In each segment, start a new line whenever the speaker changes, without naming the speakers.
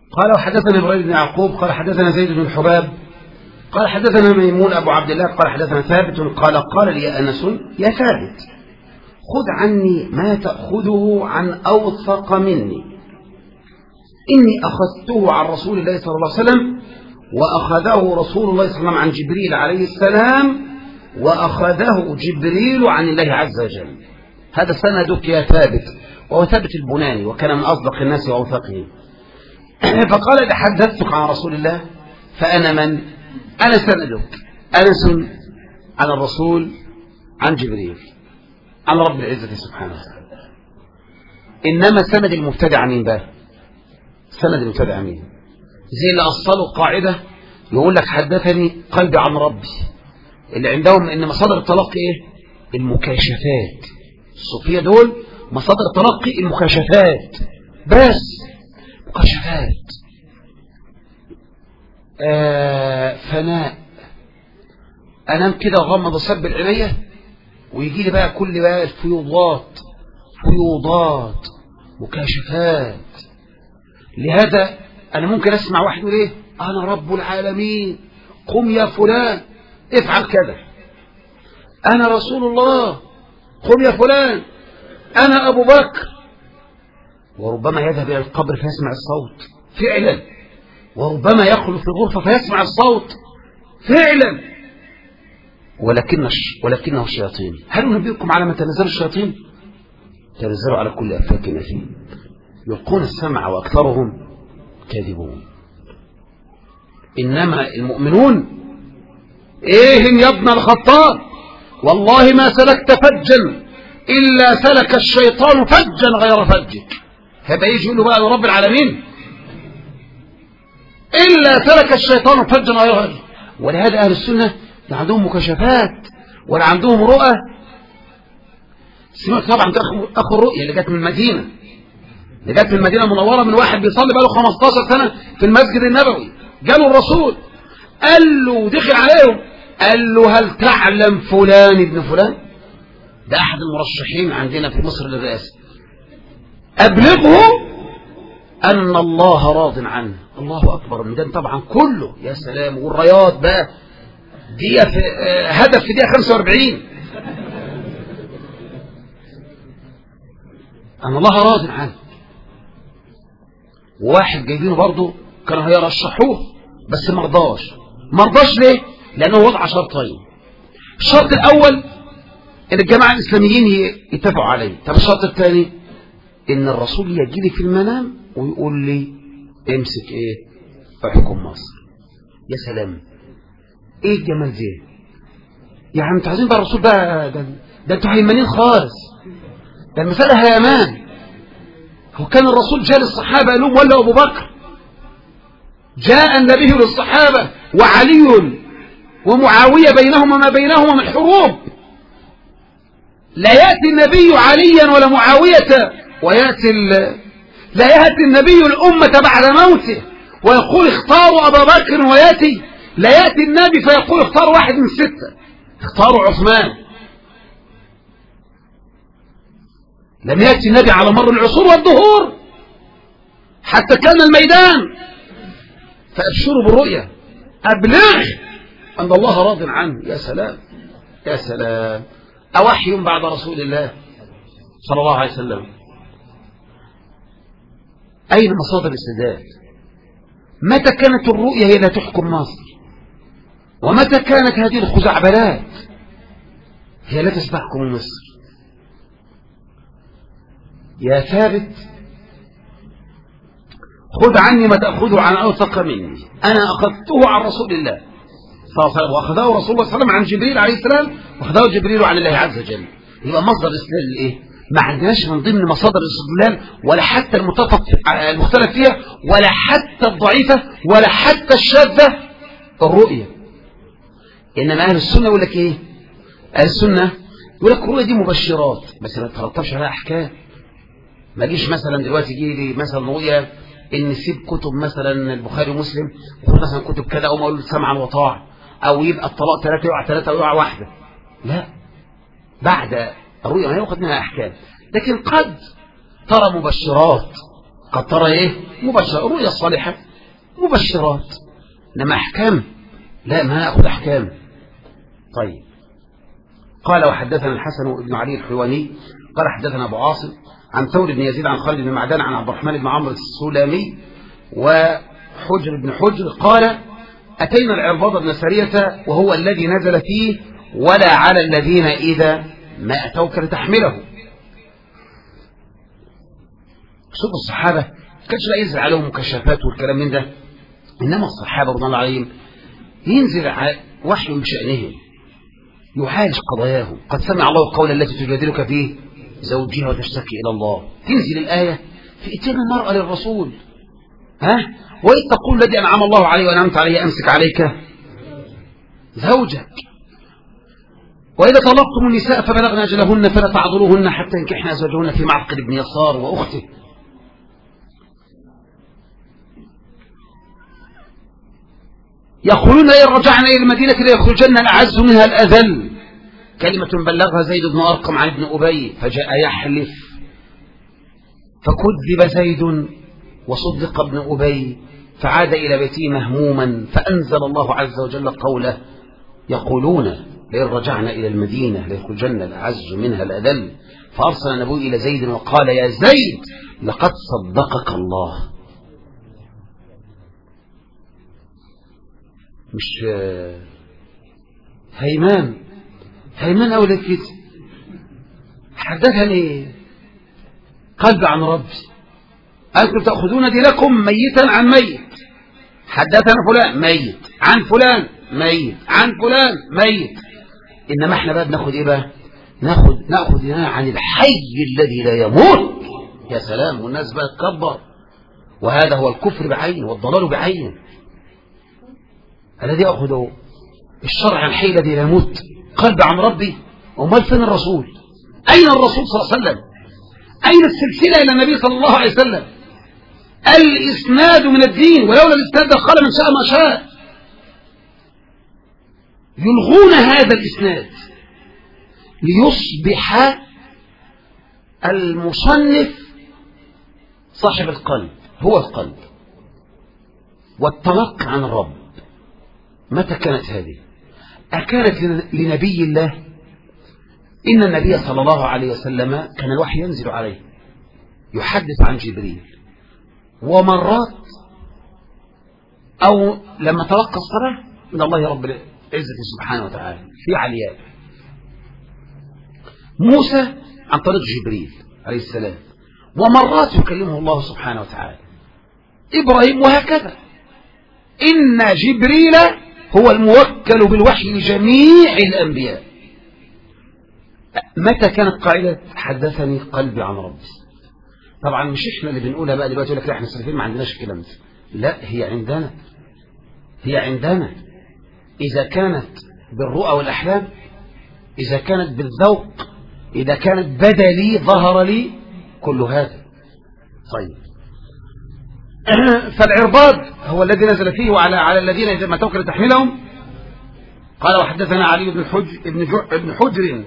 قال وحدثنا إبراهيم بن يعقوب قال حدثنا زيد بن الحباب قال حدثنا ميمون أبو عبد الله قال حدثنا ثابت قال قال لي أنس يا ثابت خذ عني ما تأخذه عن أوثق مني إني أخذته عن رسول الله صلى الله عليه وسلم وأخذه رسول الله صلى الله عليه وسلم عن جبريل عليه السلام وأخذه جبريل عن الله عز وجل هذا سندك يا ثابت وهو ثابت البناني وكان من أصدق الناس وأوثقهم فقال إذا حدثتك عن رسول الله فأنا من أنا سندك أنس عن الرسول عن جبريل عن رب العزة سبحانه وتعالى إنما سند المبتدع مين بقى سند المبتدع مين زي اللي أصلوا قاعدة يقول لك حدثني قلبي عن ربي اللي عندهم ان مصادر التلقي ايه المكاشفات الصوفية دول مصادر تلقي المكاشفات بس مكاشفات آه فناء انام كده وغمض اصب العينيه ويجي لي بقى كل بقى الفيوضات فيوضات مكاشفات لهذا انا ممكن اسمع واحد يقول ايه انا رب العالمين قم يا فلان افعل كذا انا رسول الله قم يا فلان انا ابو بكر وربما يذهب الى القبر فيسمع الصوت فعلا وربما يخلو في الغرفه فيسمع الصوت فعلا ولكن ولكنه الشياطين هل ننبئكم على ما تنزل الشياطين تنزلوا على كل افاك اثيم يلقون السمع واكثرهم كاذبون انما المؤمنون ايه يا ابن الخطاب والله ما سلكت فجا الا سلك الشيطان فجا غير فجك هيبقى يجي يقول بقى رب العالمين الا سلك الشيطان فجا غير فجك ولهذا اهل السنه لا عندهم مكاشفات ولا عندهم رؤى سمعت طبعا اخو الرؤيا اللي جت من المدينه اللي جت من المدينه المنوره من واحد بيصلي بقاله 15 سنه في المسجد النبوي جاله الرسول قال له دخل عليهم قال له هل تعلم فلان ابن فلان ده احد المرشحين عندنا في مصر للرئاسه ابلغه ان الله راض عنه الله اكبر الميدان طبعا كله يا سلام والرايات بقى دي في هدف في دقيقه 45 ان الله راض عنه وواحد جايبينه برضه كانوا هيرشحوه بس ما رضاش ما رضاش ليه لانه وضع شرطين الشرط الاول ان الجماعه الاسلاميين يتفقوا عليه طب الشرط الثاني ان الرسول يجي لي في المنام ويقول لي امسك ايه احكم مصر يا سلام ايه الجمال ده يعني انتوا عايزين بقى الرسول بقى ده, ده انتوا هيمانين خالص ده المساله هيمان هو كان الرسول جاء للصحابه قال لهم ولا ابو بكر جاء النبي للصحابه وعلي ومعاويه بينهما ما بينهما من حروب لا ياتي النبي عليا ولا معاويه وياتي لا ياتي النبي الامه بعد موته ويقول اختاروا ابا بكر وياتي لا ياتي النبي فيقول اختاروا واحد من سته اختاروا عثمان لم يأتي النبي على مر العصور والدهور حتى كان الميدان فأبشروا بالرؤيا أبلغ أن الله راض عنه يا سلام يا سلام أوحي بعد رسول الله صلى الله عليه وسلم أين مصادر الاستدلال متى كانت الرؤيا هي لا تحكم مصر ومتى كانت هذه الخزعبلات هي لا تحكم مصر يا ثابت خذ عني ما تأخذه عن أوثق مني أنا أخذته عن رسول الله صلى الله عليه وسلم وأخذه رسول الله صلى الله عليه وسلم عن جبريل عليه السلام وأخذه جبريل عن الله عز وجل يبقى مصدر الاستدلال إيه؟ ما عندناش من ضمن مصادر الاستدلال ولا حتى المتفق المختلف فيها ولا حتى الضعيفة ولا حتى الشاذة الرؤية إنما أهل السنة يقول لك إيه؟ أهل السنة يقول لك الرؤية دي مبشرات بس ما ترتبش عليها أحكام ما جيش مثلا دلوقتي يجي لي مثلا رؤيا ان سيب كتب مثلا البخاري ومسلم خد مثلا كتب كذا او ما اقول سمعا وطاعه او يبقى الطلاق ثلاثه يقع ثلاثه ويقع واحده لا بعد الرؤيا ما ياخذ منها احكام لكن قد ترى مبشرات قد ترى ايه مبشر الرؤيا الصالحة مبشرات انما احكام لا ما ناخذ احكام طيب قال وحدثنا الحسن بن علي الحلواني قال حدثنا ابو عاصم عن ثور بن يزيد عن خالد بن معدان عن عبد الرحمن بن عمرو السلامي وحجر بن حجر قال أتينا العرباض بن سرية وهو الذي نزل فيه ولا على الذين إذا ما أتوك لتحمله شوف الصحابة كانش لا ينزل عليهم مكشفات والكلام من ده إنما الصحابة رضي الله عليهم ينزل وحي بشأنهم يعالج قضاياهم قد سمع الله القول التي تجادلك فيه زوجها وتشتكي إلى الله تنزل الآية في إتيان المرأة للرسول ها وإذ تقول الذي أنعم الله عليه وأنعمت عليه أمسك عليك زوجك وإذا طلقتم النساء فبلغن أجلهن فلا تعذروهن حتى ينكحن أزواجهن في معقل بن يسار وأخته يقولون إن رجعنا إلى المدينة ليخرجن الأعز منها الأذل كلمة بلغها زيد بن أرقم عن ابن أبي فجاء يحلف فكذب زيد وصدق ابن أبي فعاد إلى بيته مهموما فأنزل الله عز وجل قوله يقولون لئن رجعنا إلى المدينة ليخرجن الأعز منها الأذل فأرسل النبي إلى زيد وقال يا زيد لقد صدقك الله مش هيمان هيمان أولى كده حدثني قلب عن ربي أنتم تأخذون دينكم ميتا عن ميت حدثنا فلان ميت عن فلان ميت عن فلان ميت إنما احنا بقى بناخد إيه بقى ناخد ناخد عن الحي الذي لا يموت يا سلام والناس بقى تكبر وهذا هو الكفر بعين والضلال بعين الذي يأخذ الشرع الحي الذي لا يموت قلب عن ربي ومال فين الرسول أين الرسول صلى الله عليه وسلم أين السلسلة إلى النبي صلى الله عليه وسلم الإسناد من الدين ولولا الإسناد قال من شاء ما شاء يلغون هذا الإسناد ليصبح المصنف صاحب القلب هو القلب والتلقي عن الرب متى كانت هذه أكانت لنبي الله إن النبي صلى الله عليه وسلم كان الوحي ينزل عليه يحدث عن جبريل ومرات أو لما تلقى الصلاة من الله رب العزة سبحانه وتعالى في علياء موسى عن طريق جبريل عليه السلام ومرات يكلمه الله سبحانه وتعالى إبراهيم وهكذا إن جبريل هو الموكل بالوحي لجميع الأنبياء متى كانت قاعدة حدثني قلبي عن ربي طبعا مش احنا اللي بنقولها بقى دلوقتي يقول لك لا احنا السلفيين ما عندناش الكلام ده لا هي عندنا هي عندنا إذا كانت بالرؤى والأحلام إذا كانت بالذوق إذا كانت بدا لي ظهر لي كل هذا طيب فالعرباض هو الذي نزل فيه وعلى على الذين إذا ما توكل تحملهم قال وحدثنا علي بن حج ابن ابن حجر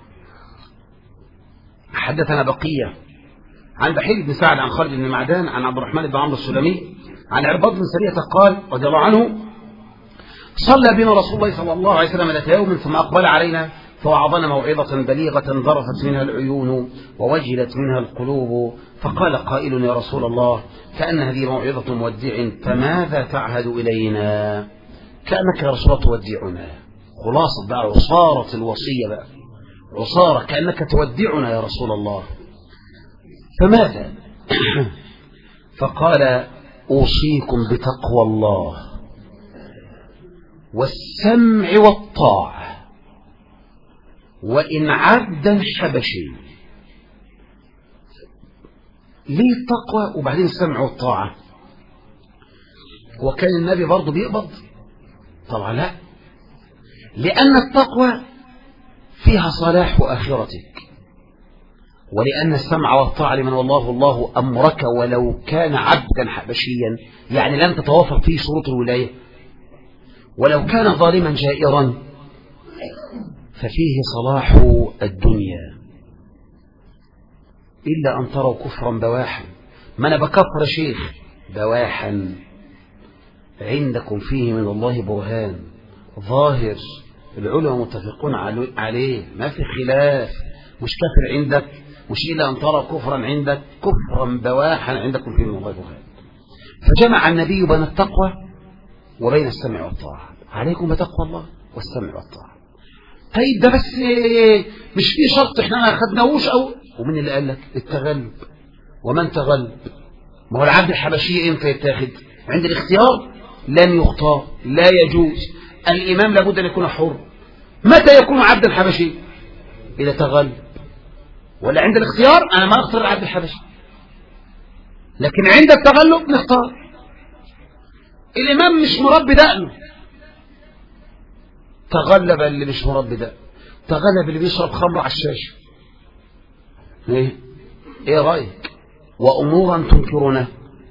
حدثنا بقية عن بحير بن سعد عن خالد بن معدان عن عبد الرحمن بن عمرو السلمي عن عرباض بن سرية قال رضي الله عنه صلى بنا رسول الله صلى الله عليه وسلم ذات يوم ثم أقبل علينا فوعظنا موعظة بليغة ذرفت منها العيون ووجلت منها القلوب فقال قائل يا رسول الله كأن هذه موعظة مودع فماذا تعهد إلينا كأنك يا رسول الله تودعنا خلاصة بقى عصارة الوصية بقى عصارة كأنك تودعنا يا رسول الله فماذا فقال أوصيكم بتقوى الله والسمع والطاعة وإن عبدا حبشي ليه التقوى وبعدين السمع والطاعة وكان النبي برضه بيقبض طبعا لا لأن التقوى فيها صلاح آخرتك ولأن السمع والطاعة لمن والله الله أمرك ولو كان عبدا حبشيا يعني لم تتوافر فيه شروط الولاية ولو كان ظالما جائرا ففيه صلاح الدنيا إلا أن تروا كفرا بواحا ما أنا بكفر شيخ بواحا عندكم فيه من الله برهان ظاهر العلماء متفقون عليه ما في خلاف مش كافر عندك مش إلا أن ترى كفرا عندك كفرا بواحا عندكم فيه من الله برهان فجمع النبي بين التقوى وبين السمع والطاعة عليكم بتقوى الله والسمع والطاعة طيب ده بس مش في شرط احنا ما اخدناهوش او ومن اللي قال لك التغلب ومن تغلب ما هو العبد الحبشي امتى يتاخد عند الاختيار لن يختار لا يجوز الامام لابد ان يكون حر متى يكون عبدا حبشي اذا تغلب ولا عند الاختيار انا ما اختار العبد الحبشي لكن عند التغلب نختار الامام مش مربي دقنه تغلب اللي مش مربي ده تغلب اللي بيشرب خمر على الشاشة ايه ايه رأيك وامورا تنكرونه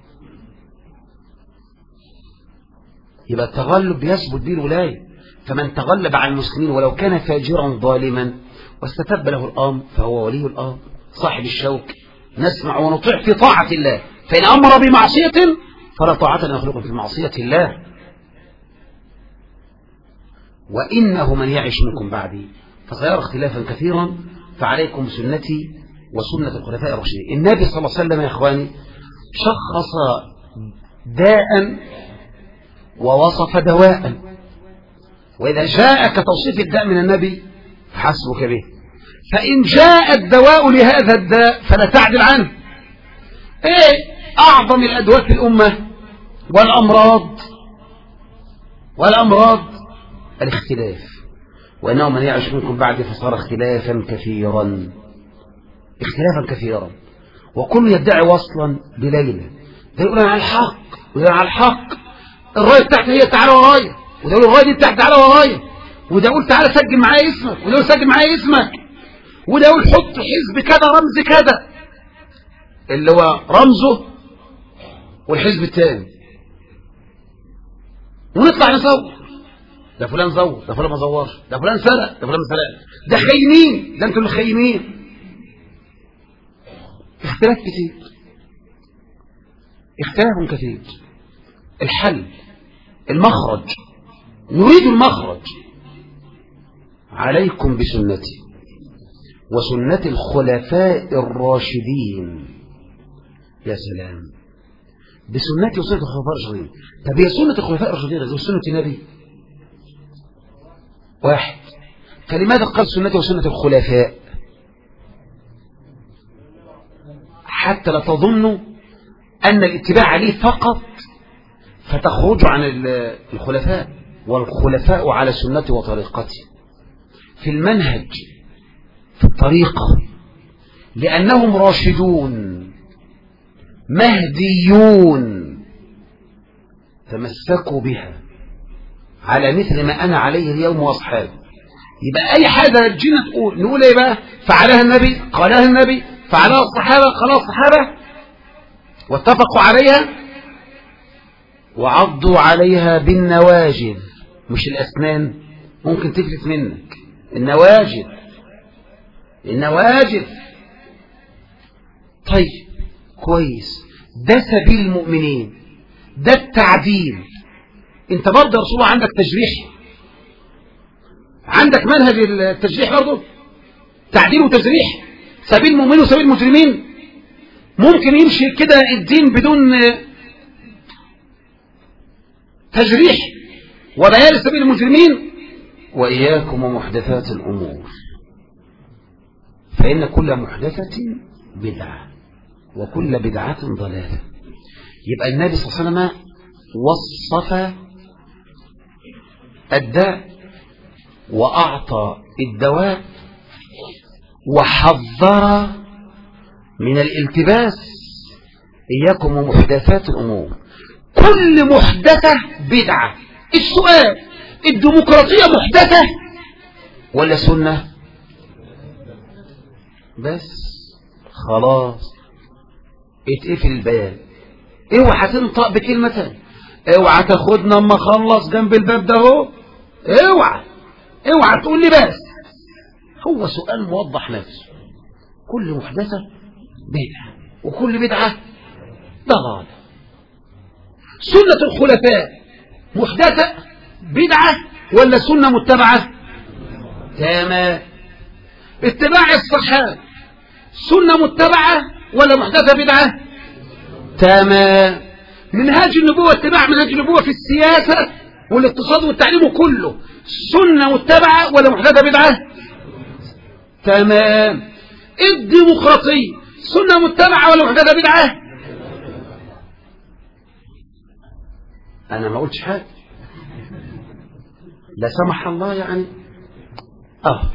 يبقى التغلب يثبت به الولاية فمن تغلب على المسلمين ولو كان فاجرا ظالما واستتب له الامر فهو ولي الامر صاحب الشوك نسمع ونطيع في طاعة الله فإن أمر بمعصية فلا طاعة لمخلوق في معصية الله وإنه من يعش منكم بعدي فسيرى اختلافا كثيرا فعليكم بسنتي وسنة الخلفاء الراشدين النبي صلى الله عليه وسلم يا إخواني شخص داء ووصف دواء وإذا جاءك توصيف الداء من النبي فحسبك به فإن جاء الدواء لهذا الداء فلا تعدل عنه ايه أعظم الأدوات في الأمة والأمراض والأمراض الاختلاف وأنه من يعيش منكم بعد فصار اختلافا كثيرا اختلافا كثيرا وكل يدعي وصلا بليلة ده يقول على الحق وده على الحق الراية بتاعتي هي تعالى ورايا وده يقول الراية دي بتاعتي تعالى ورايا وده يقول تعالى سجل معايا اسمك وده يقول سجل معايا اسمك وده يقول حط حزب كذا رمز كذا اللي هو رمزه والحزب الثاني ونطلع نصور ده فلان زور ده فلان ما زورش ده فلان سرق ده فلان ما سرقش ده خاينين ده انتوا اللي خاينين اختلاف كتير اختلاف كثير الحل المخرج نريد المخرج عليكم بسنتي وسنة الخلفاء الراشدين يا سلام بسنتي وسنة الخلفاء الراشدين طب هي سنة الخلفاء الراشدين غير سنة النبي واحد فلماذا قال سنتي وسنة الخلفاء حتى لا تظنوا أن الاتباع عليه فقط فتخرج عن الخلفاء والخلفاء على سنتي وطريقتي في المنهج في الطريقة لأنهم راشدون مهديون تمسكوا بها على مثل ما أنا عليه اليوم وأصحابي يبقى أي حاجة جينا تقول نقول إيه بقى فعلها النبي قالها النبي فعلها الصحابة قالها الصحابة واتفقوا عليها وعضوا عليها بالنواجذ مش الأسنان ممكن تفلت منك النواجذ النواجذ طيب كويس ده سبيل المؤمنين ده التعديل انت برضه يا رسول الله عندك تجريح عندك منهج التجريح برضه تعديل وتجريح سبيل المؤمنين وسبيل المجرمين ممكن يمشي كده الدين بدون تجريح وبيان سبيل المجرمين وإياكم ومحدثات الأمور فإن كل محدثة بدعة وكل بدعة ضلالة يبقى النبي صلى الله عليه وسلم وصف الداء وأعطى الدواء وحذر من الالتباس إياكم ومحدثات الأمور كل محدثة بدعة السؤال الديمقراطية محدثة ولا سنة بس خلاص اتقفل البيان اوعى تنطق بكلمة تانية اوعى تاخدنا اما اخلص جنب الباب ده اهو اوعى اوعى تقول لي بس هو سؤال موضح نفسه كل محدثة بدعة وكل بدعة ضلالة سنة الخلفاء محدثة بدعة ولا سنة متبعة تمام اتباع الصحابة سنة متبعة ولا محدثة بدعة تمام منهاج النبوة اتباع منهاج النبوة في السياسة والاقتصاد والتعليم كله سنة متبعة ولا محدثة بدعة تمام الديمقراطية سنة متبعة ولا محدثة بدعة أنا ما قلتش حاجة لا سمح الله يعني آه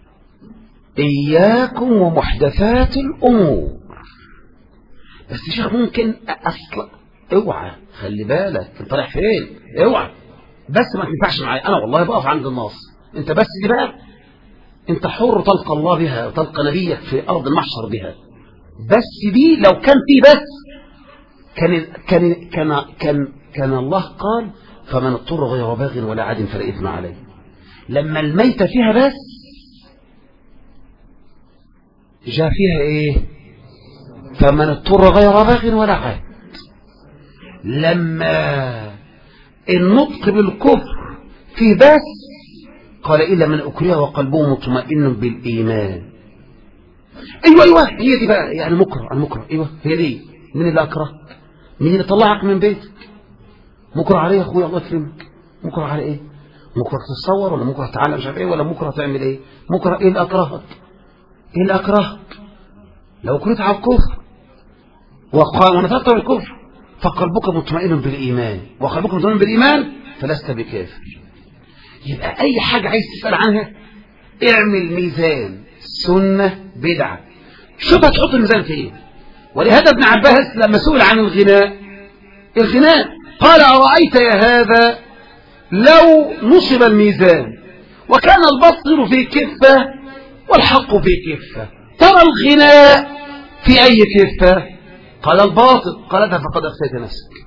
إياكم ومحدثات الأمور بس يا شيخ ممكن أصلا اوعى خلي بالك انت رايح فين اوعى بس ما تنفعش معايا انا والله بقف عند الناس انت بس دي بقى انت حر تلقى الله بها وتلقى نبيك في ارض المحشر بها بس دي لو كان في بس كان كان كان كان, كان الله قال فمن اضطر غير باغ ولا عاد فلا اثم عليه لما الميت فيها بس جاء فيها ايه فمن اضطر غير باغ ولا عاد لما النطق بالكفر في بس قال إلا من أكره وقلبه مطمئن بالإيمان أيوة أيوة هي دي بقى يعني مكره المكره أيوة هي دي مين اللي أكره مين اللي طلعك من بيتك مكره عليه يا أخويا الله يكرمك مكره على إيه مكره تتصور ولا مكره تعلم مش عارف إيه ولا مكره تعمل إيه مكره إيه اللي أكرهك إيه اللي أكرهك لو كنت على الكفر ونفقت الكفر فقلبك مطمئن بالإيمان وقلبك مطمئن بالإيمان فلست بكافر يبقى أي حاجة عايز تسأل عنها اعمل ميزان سنة بدعة شوف هتحط الميزان في ايه ولهذا ابن عباس لما سئل عن الغناء الغناء قال أرأيت يا هذا لو نصب الميزان وكان البصر في كفة والحق في كفة ترى الغناء في أي كفة قال الباطل قال هذا فقد أخسيت نفسك